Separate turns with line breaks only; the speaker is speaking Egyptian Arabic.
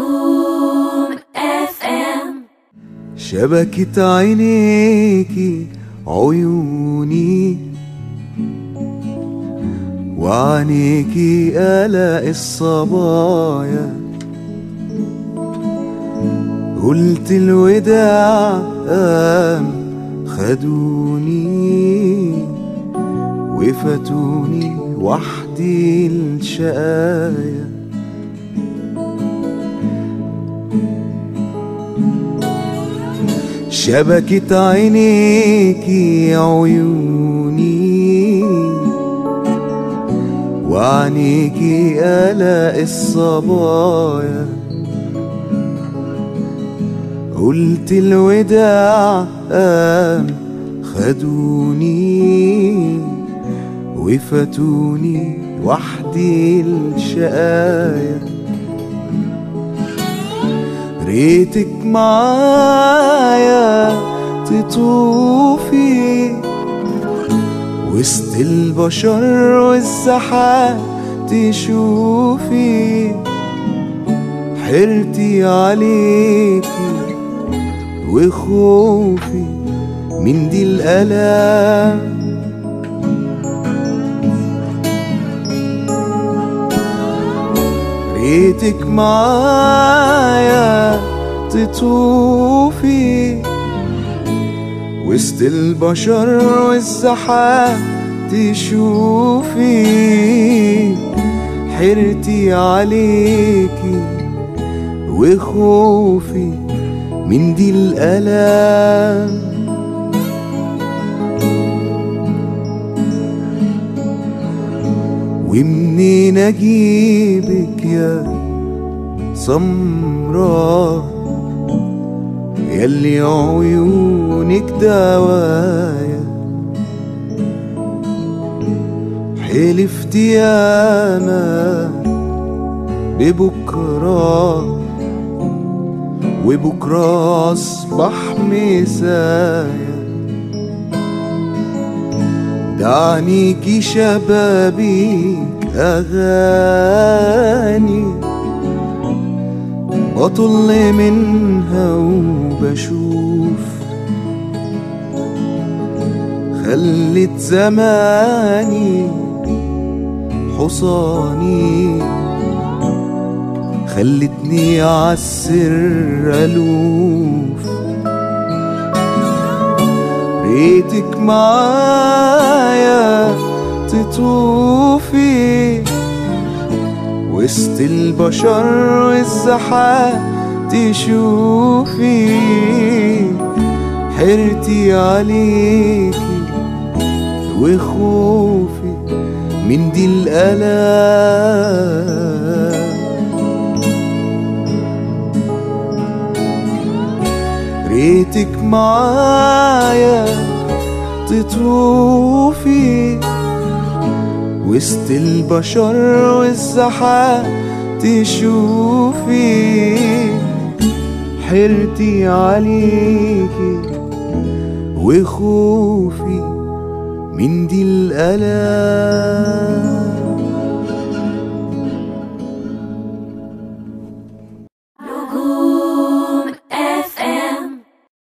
نجوم اف ام
شبكة عينيكي عيوني وعنيكي قلق الصبايا قلت الوداع قام خدوني وفاتوني وحدي الشقايا شبكة عينيكي عيوني وعنيكي قلق الصبايا قلت الوداع قام خدوني وفاتوني وحدي الشقايا ريتك معايا تطوفي وسط البشر والزحام تشوفي حيرتي عليكي وخوفي من دي الألام ريتك معايا تطوفي وسط البشر والزحام تشوفي حيرتي عليكي وخوفي من دي الألام ومنين اجيبك يا سمرة ياللي عيونك دوايا حلفت ياما ببكرة وبكرة أصبح مسايا دعنيكي شبابيك أغاني بطل منها وبشوف خلت زماني حصاني خلتني عالسر ألوف ريتك معايا تطوفي وسط البشر والزحام تشوفي حيرتي عليكي وخوفي من دي الألام ريتك معايا تطوفي وسط البشر والزحام تشوفي حيرتي عليكي وخوفي من دي الألام